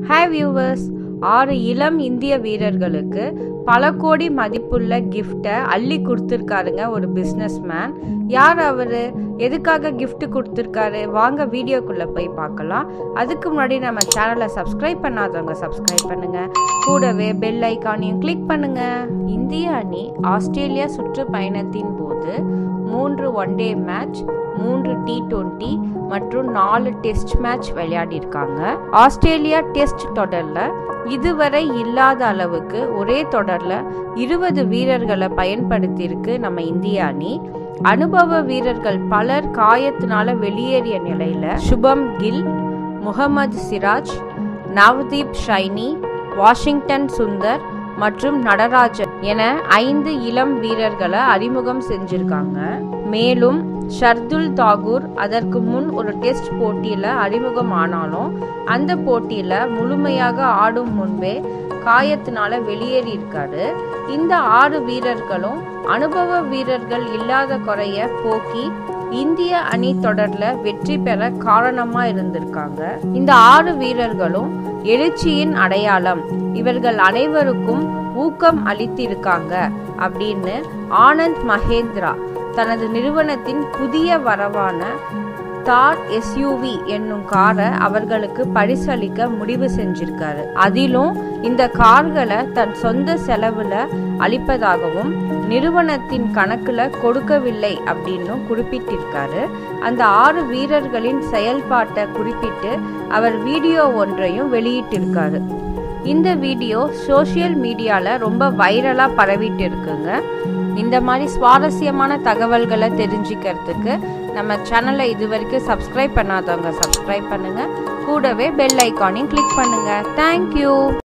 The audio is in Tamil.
ஹாய் வியூவர்ஸ் ஆறு இளம் இந்திய வீரர்களுக்கு பல கோடி மதிப்புள்ள கிஃப்டை அள்ளி கொடுத்துருக்காருங்க ஒரு பிஸ்னஸ் மேன் யார் அவர் எதுக்காக gift கொடுத்துருக்காரு வாங்க வீடியோக்குள்ளே போய் பார்க்கலாம் அதுக்கு முன்னாடி நம்ம சேனலை சப்ஸ்கிரைப் பண்ணாதவங்க சப்ஸ்கிரைப் பண்ணுங்க கூடவே பெல் ஐக்கானையும் கிளிக் பண்ணுங்க இந்திய அணி ஆஸ்திரேலியா சுற்றுப்பயணத்தின் போது மூன்று ஒன் டே மேட்ச் மூன்று டி டுவெண்ட்டி மற்றும் நாலு டெஸ்ட் மேட்ச் விளையாடியிருக்காங்க ஆஸ்திரேலியா டெஸ்ட் தொடரில் இதுவரை இல்லாத அளவுக்கு ஒரே தொடரில் இருபது வீரர்களை பயன்படுத்தியிருக்கு நம்ம இந்திய அணி அனுபவ வீரர்கள் பலர் காயத்தினால வெளியேறிய நிலையில சுபம் கில் முகமது சிராஜ் நவ்தீப் ஷைனி வாஷிங்டன் சுந்தர் மற்றும் நடராஜன் என ஐந்து இளம் வீரர்களை அறிமுகம் செஞ்சிருக்காங்க மேலும் ஷர்துல் தாகூர் அதற்கு முன் ஒரு டெஸ்ட் போட்டியில அறிமுகம் ஆனாலும் அந்த போட்டியில முழுமையாக ஆடும் முன்பே காயத்தினால வெளியேறி இருக்காரு இந்த ஆறு வீரர்களும் அனுபவ வீரர்கள் இல்லாத குறைய போக்கி இந்திய அணி தொடர்ல வெற்றி பெற காரணமா இருந்திருக்காங்க இந்த ஆறு வீரர்களும் எழுச்சியின் அடையாளம் இவர்கள் அனைவருக்கும் ஊக்கம் அளித்திருக்காங்க அப்படின்னு ஆனந்த் மகேந்திரா தனது நிறுவனத்தின் புதிய வரவான தார் எஸ்யூவி என்னும் காரை அவர்களுக்கு பரிசளிக்க முடிவு செஞ்சிருக்காரு அதிலும் இந்த கார்களை தன் சொந்த செலவுல அளிப்பதாகவும் நிறுவனத்தின் கணக்குல கொடுக்கவில்லை அப்படின்னு குறிப்பிட்டிருக்காரு அந்த ஆறு வீரர்களின் செயல்பாட்டை குறிப்பிட்டு அவர் வீடியோ ஒன்றையும் வெளியிட்டிருக்காரு இந்த வீடியோ சோஷியல் மீடியாவில் ரொம்ப வைரலாக பரவிட்டு இருக்குங்க இந்த மாதிரி சுவாரஸ்யமான தகவல்களை தெரிஞ்சுக்கிறதுக்கு நம்ம சேனலை இது வரைக்கும் சப்ஸ்கிரைப் பண்ணாதவங்க சப்ஸ்கிரைப் பண்ணுங்கள் கூடவே பெல் ஐக்கானையும் கிளிக் பண்ணுங்கள் தேங்க்யூ